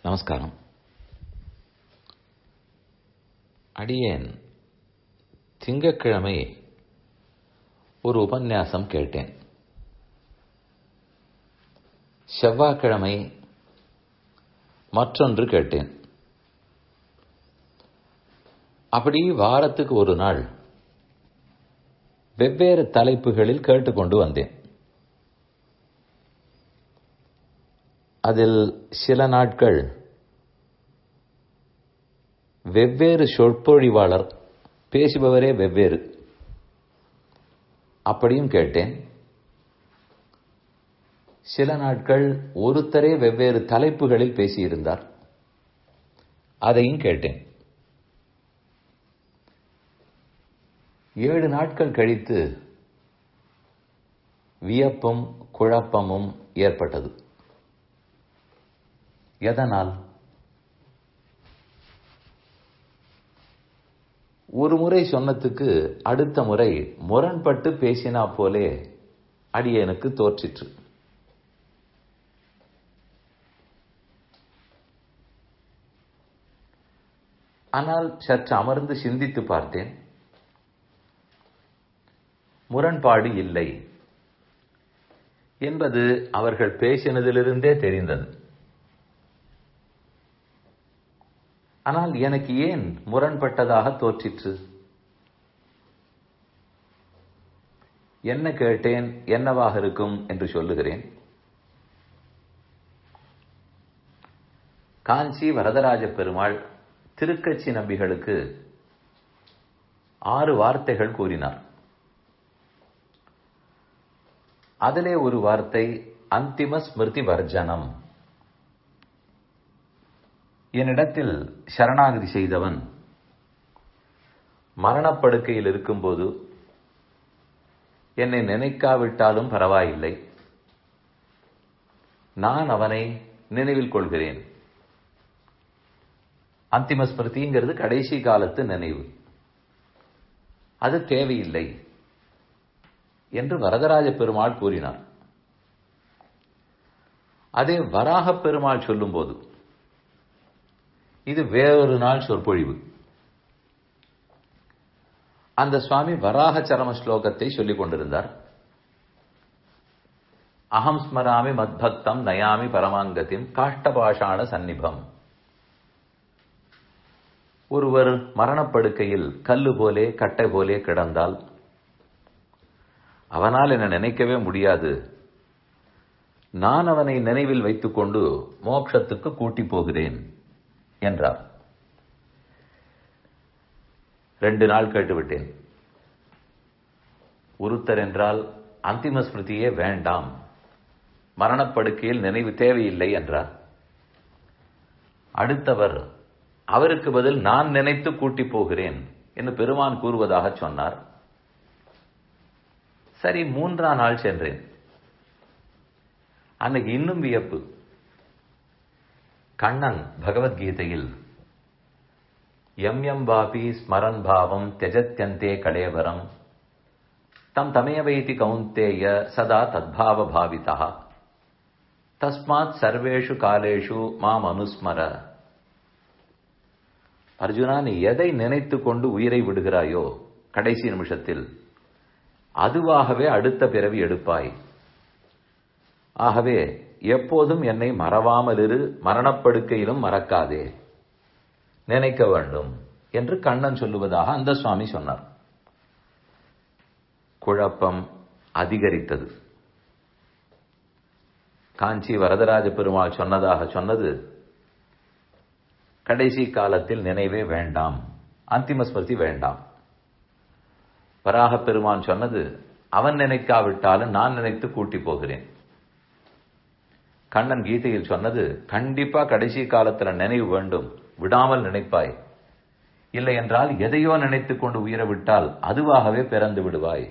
நமஸ்காரம் அடியேன் திங்கட்கிழமை ஒரு உபன்யாசம் கேட்டேன் செவ்வாய்க்கிழமை மற்றொன்று கேட்டேன் அப்படி வாரத்துக்கு ஒரு நாள் வெவ்வேறு தலைப்புகளில் கேட்டுக்கொண்டு வந்தேன் அதில் சில நாட்கள் வெவ்வேறு சொற்பொழிவாளர் பேசுபவரே வெவ்வேறு அப்படியும் கேட்டேன் சில நாட்கள் ஒருத்தரே வெவ்வேறு தலைப்புகளில் பேசியிருந்தார் அதையும் கேட்டேன் ஏழு நாட்கள் கழித்து வியப்பும் குழப்பமும் ஏற்பட்டது எதனால் ஒரு முறை சொன்னதுக்கு அடுத்த முறை முரண்பட்டு பேசினா போலே அடியனுக்கு தோற்றிற்று ஆனால் சற்று அமர்ந்து சிந்தித்து பார்த்தேன் முரண்பாடு இல்லை என்பது அவர்கள் பேசினதிலிருந்தே தெரிந்தது ஆனால் எனக்கு ஏன் முரண்பட்டதாக தோற்றிற்று என்ன கேட்டேன் என்னவாக இருக்கும் என்று சொல்லுகிறேன் காஞ்சி வரதராஜ பெருமாள் திருக்கட்சி நம்பிகளுக்கு ஆறு வார்த்தைகள் கூறினார் அதிலே ஒரு வார்த்தை அந்திம ஸ்மிருதி வர்ஜனம் என்னிடத்தில் சரணாகதி செய்தவன் மரணப்படுக்கையில் இருக்கும்போது என்னை நினைக்காவிட்டாலும் பரவாயில்லை நான் அவனை நினைவில் கொள்கிறேன் அந்திம ஸ்மிருதிங்கிறது கடைசி காலத்து நினைவு அது தேவையில்லை என்று வரதராஜ பெருமாள் கூறினார் அதே வராக பெருமாள் சொல்லும்போது இது வேறொரு நாள் சொற்பொழிவு அந்த சுவாமி வராக சரம ஸ்லோகத்தை சொல்லிக் கொண்டிருந்தார் அகம் ஸ்மராமி மத்பக்தம் நயாமி பரமாங்கத்தின் காஷ்டபாஷாண சந்நிபம் ஒருவர் மரணப்படுக்கையில் கல்லு போலே கட்டை போலே கிடந்தால் அவனால் என்ன நினைக்கவே முடியாது நான் அவனை நினைவில் வைத்துக்கொண்டு மோட்சத்துக்கு கூட்டி போகிறேன் என்றார் ரெண்டு நாள் கேட்டுவிட்டேன் ஒருத்தர் என்றால் அந்திம ஸ்மிருதியே வேண்டாம் மரணப்படுக்கையில் நினைவு தேவையில்லை என்றார் அடுத்தவர் அவருக்கு பதில் நான் நினைத்து கூட்டி போகிறேன் என்று பெருமான் கூறுவதாக சொன்னார் சரி மூன்றாம் நாள் சென்றேன் அன்னைக்கு இன்னும் வியப்பு கண்ணன் பகவத்கீதையில் எம் எம் பாபி ஸ்மரன் பாவம் தெஜத்யந்தே கலேவரம் தம் தமேவைதி கௌந்தேய சதா தத்பாவ பாவிதா தஸ்மாத் சர்வேஷு காலேஷு மாம் அனுஸ்மர அர்ஜுனா நீ எதை நினைத்து கொண்டு உயிரை விடுகிறாயோ கடைசி நிமிஷத்தில் அதுவாகவே அடுத்த பிறவி எடுப்பாய் ஆகவே எப்போதும் என்னை மறவாமல் இரு மரணப்படுக்கையிலும் மறக்காதே நினைக்க வேண்டும் என்று கண்ணன் சொல்லுவதாக அந்த சுவாமி சொன்னார் குழப்பம் அதிகரித்தது காஞ்சி வரதராஜ பெருமாள் சொன்னதாக சொன்னது கடைசி காலத்தில் நினைவே வேண்டாம் அந்திம ஸ்மிருதி வேண்டாம் வராக பெருமான் சொன்னது அவன் நினைக்காவிட்டாலும் நான் நினைத்து கூட்டி போகிறேன் கண்ணன் கீதையில் சொன்னது கண்டிப்பா கடைசி காலத்துல நினைவு வேண்டும் விடாமல் நினைப்பாய் இல்லை என்றால் எதையோ நினைத்துக் கொண்டு உயிர விட்டால் அதுவாகவே பிறந்து விடுவாய்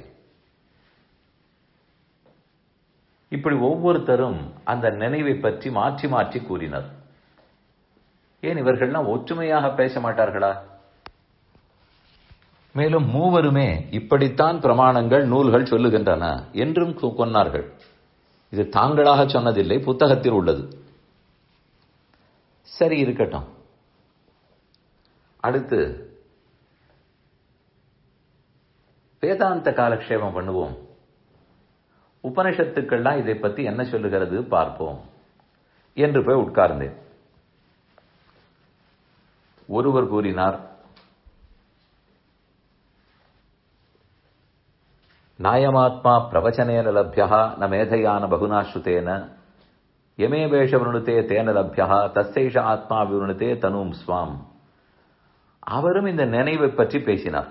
இப்படி ஒவ்வொருத்தரும் அந்த நினைவை பற்றி மாற்றி மாற்றி கூறினர் ஏன் இவர்கள்லாம் ஒற்றுமையாக பேச மாட்டார்களா மேலும் மூவருமே இப்படித்தான் பிரமாணங்கள் நூல்கள் சொல்லுகின்றன என்றும் கு- கொன்னார்கள் இது தாங்களாக சொன்னதில்லை புத்தகத்தில் உள்ளது சரி இருக்கட்டும் அடுத்து வேதாந்த காலக்ஷேபம் பண்ணுவோம் உபனிஷத்துக்கள்லாம் இதை பத்தி என்ன சொல்லுகிறது பார்ப்போம் என்று போய் உட்கார்ந்தேன் ஒருவர் கூறினார் நாயமாத்மா பிரவச்சனேன லப்யா ந மேதையான பகுனாஸ்ருதேன எமே வேஷ விருணுத்தே தேன லப்யா தஸ்தேஷ ஆத்மா விருணுத்தே தனும் ஸ்வாம் அவரும் இந்த நினைவை பற்றி பேசினார்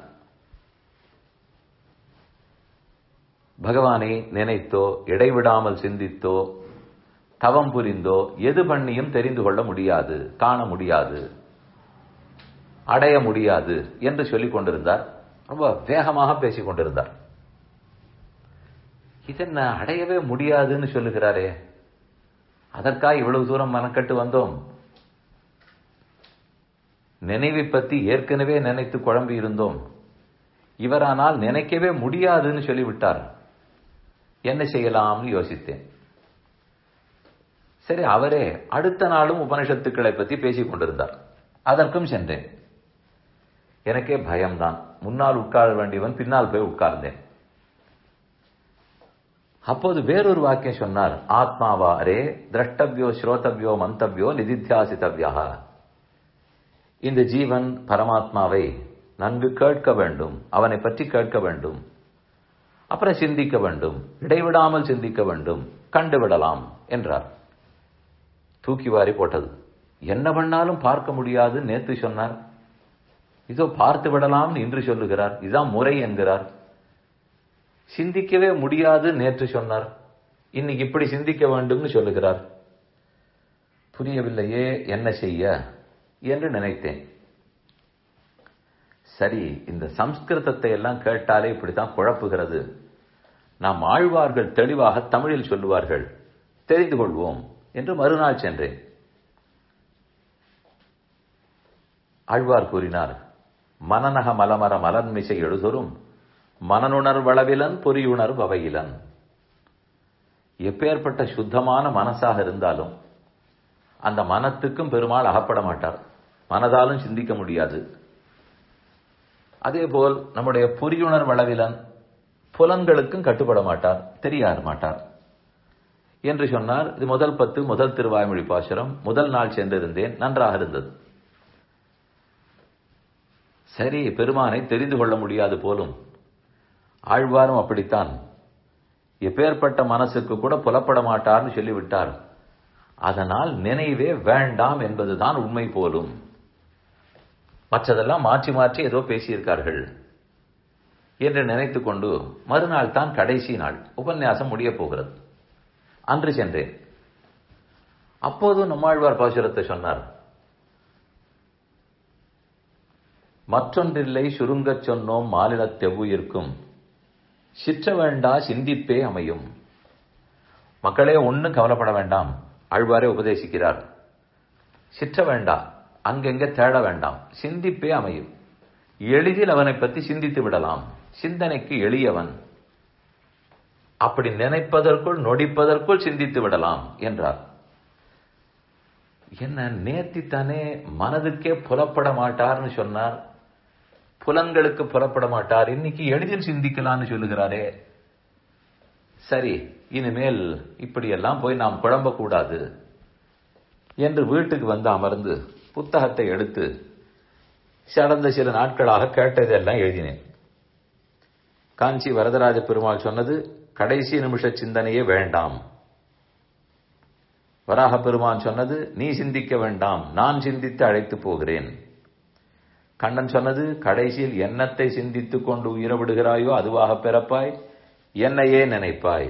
பகவானை நினைத்தோ இடைவிடாமல் சிந்தித்தோ தவம் புரிந்தோ எது பண்ணியும் தெரிந்து கொள்ள முடியாது காண முடியாது அடைய முடியாது என்று சொல்லிக் கொண்டிருந்தார் ரொம்ப வேகமாக பேசிக் கொண்டிருந்தார் இதென்ன அடையவே முடியாதுன்னு சொல்லுகிறாரே அதற்காக இவ்வளவு தூரம் மனக்கட்டு வந்தோம் நினைவை பத்தி ஏற்கனவே நினைத்து குழம்பி இருந்தோம் இவரானால் நினைக்கவே முடியாதுன்னு சொல்லிவிட்டார் என்ன செய்யலாம்னு யோசித்தேன் சரி அவரே அடுத்த நாளும் உபனிஷத்துக்களை பத்தி பேசிக் கொண்டிருந்தார் அதற்கும் சென்றேன் எனக்கே பயம்தான் முன்னால் உட்கார வேண்டியவன் பின்னால் போய் உட்கார்ந்தேன் அப்போது வேறொரு வாக்கியம் சொன்னார் ஆத்மாவா அரே திரஷ்டவியோ ஸ்ரோதவியோ மந்தவியோ நிதித்தியாசித்தவியா இந்த ஜீவன் பரமாத்மாவை நன்கு கேட்க வேண்டும் அவனை பற்றி கேட்க வேண்டும் அப்புறம் சிந்திக்க வேண்டும் இடைவிடாமல் சிந்திக்க வேண்டும் கண்டுவிடலாம் என்றார் தூக்கி வாரி போட்டது என்ன பண்ணாலும் பார்க்க முடியாது நேத்து சொன்னார் இதோ பார்த்து விடலாம் இன்று சொல்லுகிறார் இதுதான் முறை என்கிறார் சிந்திக்கவே முடியாது நேற்று சொன்னார் இன்னைக்கு இப்படி சிந்திக்க வேண்டும்னு சொல்லுகிறார் புரியவில்லையே என்ன செய்ய என்று நினைத்தேன் சரி இந்த சம்ஸ்கிருதத்தை எல்லாம் கேட்டாலே இப்படித்தான் குழப்புகிறது நாம் ஆழ்வார்கள் தெளிவாக தமிழில் சொல்லுவார்கள் தெரிந்து கொள்வோம் என்று மறுநாள் சென்றேன் ஆழ்வார் கூறினார் மனநக மலமர மலன்மிசை எழுதொரும் மனனுணர் வளவிலன் பொறியுணர் வவையிலன் எப்பேற்பட்ட சுத்தமான மனசாக இருந்தாலும் அந்த மனத்துக்கும் பெருமாள் அகப்பட மாட்டார் மனதாலும் சிந்திக்க முடியாது அதேபோல் நம்முடைய பொறியுணர் வளவிலன் புலன்களுக்கும் கட்டுப்பட மாட்டார் தெரியார் மாட்டார் என்று சொன்னார் இது முதல் பத்து முதல் திருவாய்மொழி பாசுரம் முதல் நாள் சென்றிருந்தேன் நன்றாக இருந்தது சரி பெருமானை தெரிந்து கொள்ள முடியாது போலும் ஆழ்வாரும் அப்படித்தான் எப்பேற்பட்ட மனசுக்கு கூட புலப்பட மாட்டார்னு சொல்லிவிட்டார் அதனால் நினைவே வேண்டாம் என்பதுதான் உண்மை போலும் மற்றதெல்லாம் மாற்றி மாற்றி ஏதோ பேசியிருக்கார்கள் என்று நினைத்துக் கொண்டு மறுநாள் தான் கடைசி நாள் உபன்யாசம் முடிய போகிறது அன்று சென்றேன் அப்போதும் நம்மாழ்வார் பாசுரத்தை சொன்னார் மற்றொன்றில்லை சுருங்கச் சொன்னோம் மாநிலத் தெவ்வுயிர்க்கும் சிற்ற வேண்டா சிந்திப்பே அமையும் மக்களே ஒன்றும் கவலைப்பட வேண்டாம் ஆழ்வாரே உபதேசிக்கிறார் சிற்ற வேண்டா அங்கெங்க தேட வேண்டாம் சிந்திப்பே அமையும் எளிதில் அவனை பற்றி சிந்தித்து விடலாம் சிந்தனைக்கு எளியவன் அப்படி நினைப்பதற்குள் நொடிப்பதற்குள் சிந்தித்து விடலாம் என்றார் என்ன நேத்தித்தானே மனதுக்கே புலப்பட மாட்டார்னு சொன்னார் புலன்களுக்கு புலப்பட மாட்டார் இன்னைக்கு எளிதில் சிந்திக்கலாம்னு சொல்லுகிறாரே சரி இனிமேல் இப்படியெல்லாம் போய் நாம் குழம்பக்கூடாது என்று வீட்டுக்கு வந்து அமர்ந்து புத்தகத்தை எடுத்து கடந்த சில நாட்களாக கேட்டதெல்லாம் எழுதினேன் காஞ்சி வரதராஜ பெருமாள் சொன்னது கடைசி நிமிஷ சிந்தனையே வேண்டாம் வராக பெருமான் சொன்னது நீ சிந்திக்க வேண்டாம் நான் சிந்தித்து அழைத்து போகிறேன் கண்ணன் சொன்னது கடைசியில் எண்ணத்தை சிந்தித்துக் கொண்டு உயிர விடுகிறாயோ அதுவாக பிறப்பாய் என்னையே நினைப்பாய்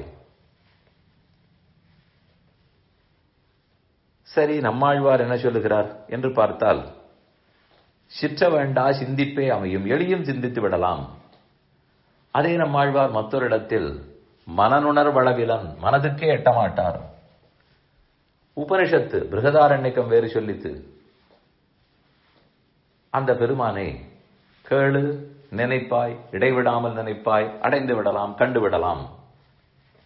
சரி நம்மாழ்வார் என்ன சொல்லுகிறார் என்று பார்த்தால் சிற்ற வேண்டா சிந்திப்பே அமையும் எளியும் சிந்தித்து விடலாம் அதே நம்மாழ்வார் மற்றொரு இடத்தில் மனநுணர் வளவிலன் மனதுக்கே எட்டமாட்டார் உபனிஷத்து பிருகதாரண்யக்கம் வேறு சொல்லித்து அந்த பெருமானை கேளு நினைப்பாய் இடைவிடாமல் நினைப்பாய் அடைந்து விடலாம் கண்டு விடலாம்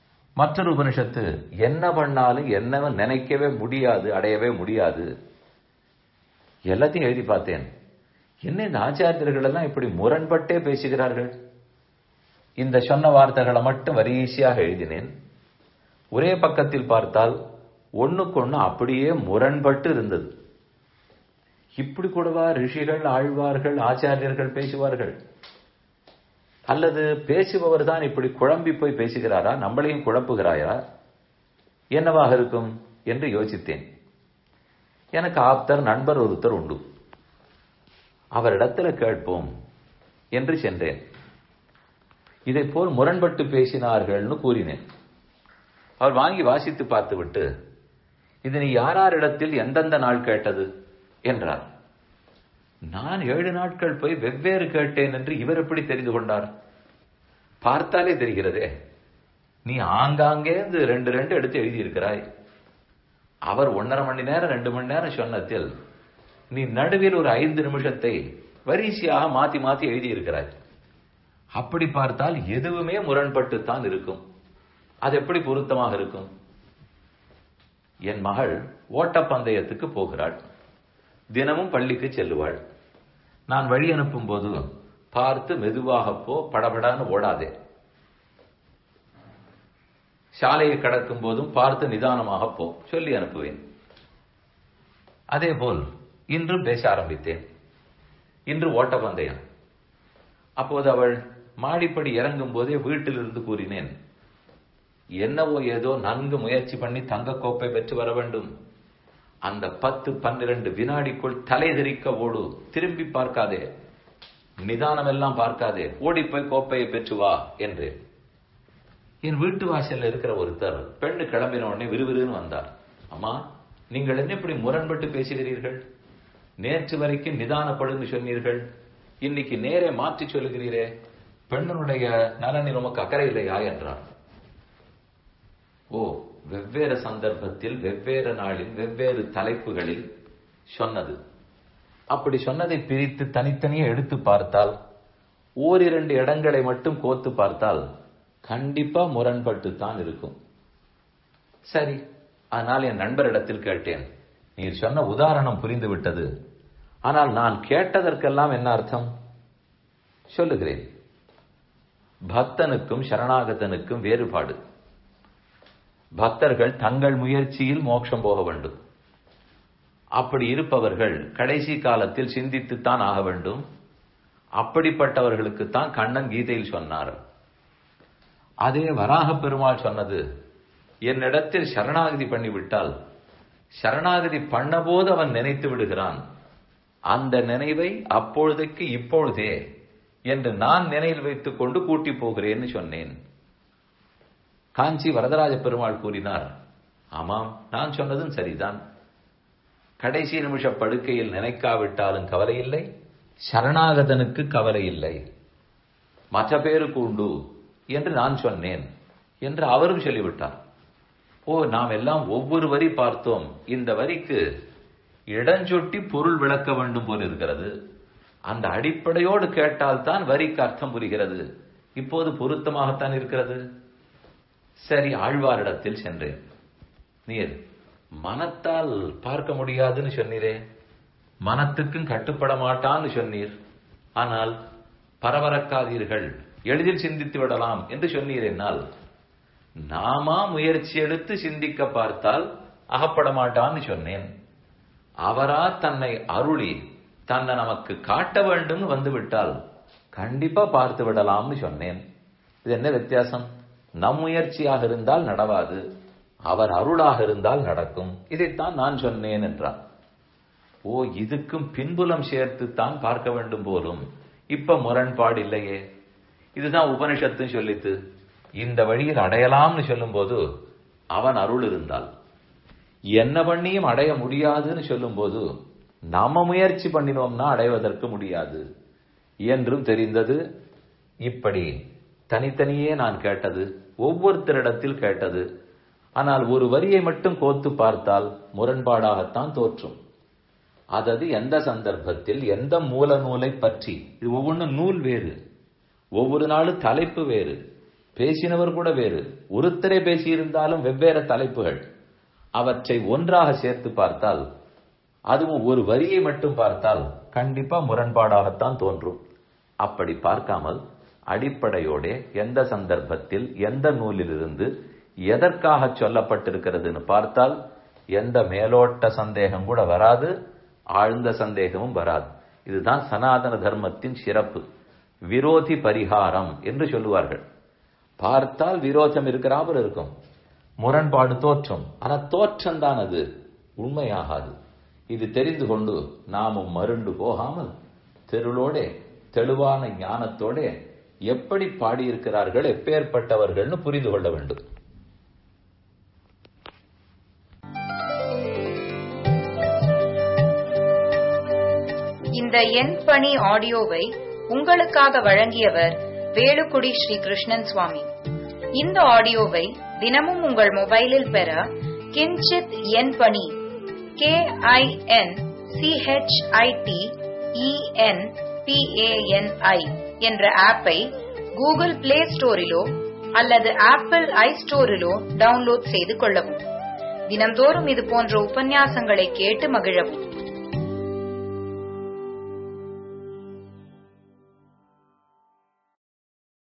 மற்றொரு உபனிஷத்து என்ன பண்ணாலும் என்ன நினைக்கவே முடியாது அடையவே முடியாது எல்லாத்தையும் எழுதி பார்த்தேன் என்ன இந்த ஆச்சாரியர்கள் எல்லாம் இப்படி முரண்பட்டே பேசுகிறார்கள் இந்த சொன்ன வார்த்தைகளை மட்டும் வரிசையாக எழுதினேன் ஒரே பக்கத்தில் பார்த்தால் ஒண்ணுக்கொண்ணு அப்படியே முரண்பட்டு இருந்தது இப்படி கூடவா ரிஷிகள் ஆழ்வார்கள் ஆச்சாரியர்கள் பேசுவார்கள் அல்லது பேசுபவர் தான் இப்படி குழம்பி போய் பேசுகிறாரா நம்மளையும் குழப்புகிறாயா என்னவாக இருக்கும் என்று யோசித்தேன் எனக்கு ஆப்தர் நண்பர் ஒருத்தர் உண்டு அவரிடத்துல கேட்போம் என்று சென்றேன் இதை போல் முரண்பட்டு பேசினார்கள்னு கூறினேன் அவர் வாங்கி வாசித்து பார்த்துவிட்டு இது நீ யாராரிடத்தில் எந்தெந்த நாள் கேட்டது என்றார் நான் ஏழு நாட்கள் போய் வெவ்வேறு கேட்டேன் என்று இவர் எப்படி தெரிந்து கொண்டார் பார்த்தாலே தெரிகிறதே நீ ஆங்காங்கே இந்த ரெண்டு ரெண்டு எடுத்து எழுதியிருக்கிறாய் அவர் ஒன்றரை மணி நேரம் ரெண்டு மணி நேரம் சொன்னதில் நீ நடுவில் ஒரு ஐந்து நிமிஷத்தை வரிசையாக மாத்தி மாத்தி எழுதியிருக்கிறாய் அப்படி பார்த்தால் எதுவுமே முரண்பட்டுத்தான் இருக்கும் அது எப்படி பொருத்தமாக இருக்கும் என் மகள் ஓட்டப்பந்தயத்துக்கு போகிறாள் தினமும் பள்ளிக்கு செல்லுவாள் நான் வழி அனுப்பும் போது பார்த்து மெதுவாக போ படபடான்னு ஓடாதே சாலையை கடக்கும் போதும் பார்த்து நிதானமாக போ சொல்லி அனுப்புவேன் அதே போல் இன்று பேச ஆரம்பித்தேன் இன்று ஓட்டப்பந்தயம் அப்போது அவள் மாடிப்படி இறங்கும் போதே வீட்டிலிருந்து கூறினேன் என்னவோ ஏதோ நன்கு முயற்சி பண்ணி தங்க கோப்பை பெற்று வர வேண்டும் அந்த பத்து பன்னிரண்டு வினாடிக்குள் தலை தெரிக்க ஓடு திரும்பி பார்க்காதே நிதானம் எல்லாம் பார்க்காதே ஓடி போய் கோப்பையை பெற்று வா என்று என் வீட்டு வாசல்ல இருக்கிற ஒருத்தர் பெண்ணு கிளம்பின உடனே விறுவிறுன்னு வந்தார் அம்மா நீங்கள் என்ன இப்படி முரண்பட்டு பேசுகிறீர்கள் நேற்று வரைக்கும் நிதானப்படுன்னு சொன்னீர்கள் இன்னைக்கு நேரே மாற்றி சொல்லுகிறீரே பெண்ணனுடைய நலனில் உமக்கு அக்கறை இல்லையா என்றார் ஓ வெவ்வேறு சந்தர்ப்பத்தில் வெவ்வேறு நாளில் வெவ்வேறு தலைப்புகளில் சொன்னது அப்படி சொன்னதை பிரித்து தனித்தனியே எடுத்து பார்த்தால் ஓரிரண்டு இடங்களை மட்டும் கோத்து பார்த்தால் கண்டிப்பா முரண்பட்டு தான் இருக்கும் சரி ஆனால் என் நண்பரிடத்தில் கேட்டேன் நீர் சொன்ன உதாரணம் புரிந்து விட்டது ஆனால் நான் கேட்டதற்கெல்லாம் என்ன அர்த்தம் சொல்லுகிறேன் பக்தனுக்கும் சரணாகதனுக்கும் வேறுபாடு பக்தர்கள் தங்கள் முயற்சியில் மோட்சம் போக வேண்டும் அப்படி இருப்பவர்கள் கடைசி காலத்தில் சிந்தித்துத்தான் ஆக வேண்டும் அப்படிப்பட்டவர்களுக்குத்தான் கண்ணன் கீதையில் சொன்னார் அதே வராக பெருமாள் சொன்னது என்னிடத்தில் சரணாகதி பண்ணிவிட்டால் சரணாகதி பண்ணபோது அவன் நினைத்து விடுகிறான் அந்த நினைவை அப்பொழுதைக்கு இப்பொழுதே என்று நான் நினைவில் வைத்துக் கொண்டு கூட்டி போகிறேன்னு சொன்னேன் காஞ்சி வரதராஜ பெருமாள் கூறினார் ஆமாம் நான் சொன்னதும் சரிதான் கடைசி நிமிஷ படுக்கையில் நினைக்காவிட்டாலும் கவலை இல்லை சரணாகதனுக்கு கவலை இல்லை மற்ற பேருக்கு உண்டு என்று நான் சொன்னேன் என்று அவரும் சொல்லிவிட்டார் ஓ நாம் எல்லாம் ஒவ்வொரு வரி பார்த்தோம் இந்த வரிக்கு இடஞ்சொட்டி பொருள் விளக்க வேண்டும் போல் இருக்கிறது அந்த அடிப்படையோடு கேட்டால்தான் வரிக்கு அர்த்தம் புரிகிறது இப்போது பொருத்தமாகத்தான் இருக்கிறது சரி ஆழ்வாரிடத்தில் சென்றேன் நீர் மனத்தால் பார்க்க முடியாதுன்னு சொன்னீரே மனத்துக்கும் கட்டுப்பட மாட்டான்னு சொன்னீர் ஆனால் பரபரக்காதீர்கள் எளிதில் சிந்தித்து விடலாம் என்று சொன்னீர் என்னால் நாமா முயற்சி எடுத்து சிந்திக்க பார்த்தால் அகப்பட மாட்டான்னு சொன்னேன் அவரா தன்னை அருளி தன்னை நமக்கு காட்ட வேண்டும்னு வந்து விட்டால் கண்டிப்பா பார்த்து விடலாம்னு சொன்னேன் இது என்ன வித்தியாசம் நம் முயற்சியாக இருந்தால் நடவாது அவர் அருளாக இருந்தால் நடக்கும் இதைத்தான் நான் சொன்னேன் என்றார் ஓ இதுக்கும் பின்புலம் சேர்த்து தான் பார்க்க வேண்டும் போலும் இப்ப முரண்பாடு இல்லையே இதுதான் உபனிஷத்து சொல்லித்து இந்த வழியில் அடையலாம்னு சொல்லும்போது அவன் அருள் இருந்தால் என்ன பண்ணியும் அடைய முடியாதுன்னு சொல்லும்போது நாம முயற்சி பண்ணினோம்னா அடைவதற்கு முடியாது என்றும் தெரிந்தது இப்படி தனித்தனியே நான் கேட்டது ஒவ்வொருத்தரிடத்தில் கேட்டது ஆனால் ஒரு வரியை மட்டும் கோத்து பார்த்தால் முரண்பாடாகத்தான் தோற்றும் அதது எந்த சந்தர்ப்பத்தில் எந்த மூல நூலை பற்றி இது ஒவ்வொன்றும் நூல் வேறு ஒவ்வொரு நாளும் தலைப்பு வேறு பேசினவர் கூட வேறு ஒருத்தரே பேசியிருந்தாலும் வெவ்வேறு தலைப்புகள் அவற்றை ஒன்றாக சேர்த்து பார்த்தால் அதுவும் ஒரு வரியை மட்டும் பார்த்தால் கண்டிப்பா முரண்பாடாகத்தான் தோன்றும் அப்படி பார்க்காமல் அடிப்படையோட எந்த சந்தர்ப்பத்தில் எந்த நூலிலிருந்து எதற்காக சொல்லப்பட்டிருக்கிறதுன்னு பார்த்தால் எந்த மேலோட்ட சந்தேகம் கூட வராது ஆழ்ந்த சந்தேகமும் வராது இதுதான் சனாதன தர்மத்தின் சிறப்பு விரோதி பரிகாரம் என்று சொல்லுவார்கள் பார்த்தால் விரோதம் இருக்கிறாமல் இருக்கும் முரண்பாடு தோற்றம் ஆனா தோற்றம் தான் அது உண்மையாகாது இது தெரிந்து கொண்டு நாமும் மருண்டு போகாமல் தெருளோட தெளிவான ஞானத்தோட எப்படி பாடியிருக்கிறார்கள் எப்பேற்பட்டவர்கள்னு புரிந்து கொள்ள வேண்டும் இந்த எண் பணி ஆடியோவை உங்களுக்காக வழங்கியவர் வேலுக்குடி ஸ்ரீ கிருஷ்ணன் சுவாமி இந்த ஆடியோவை தினமும் உங்கள் மொபைலில் பெற கிஞ்சித் எண் பணி கே ஐ என் சிஹெச்ஐடி இஎன் பிஏஎன்ஐ என்ற ஆப்பை கூகுள் பிளே ஸ்டோரிலோ அல்லது ஆப்பிள் ஐ ஸ்டோரிலோ டவுன்லோட் செய்து கொள்ளவும் தினம்தோறும் இது போன்ற உபன்யாசங்களை கேட்டு மகிழவும்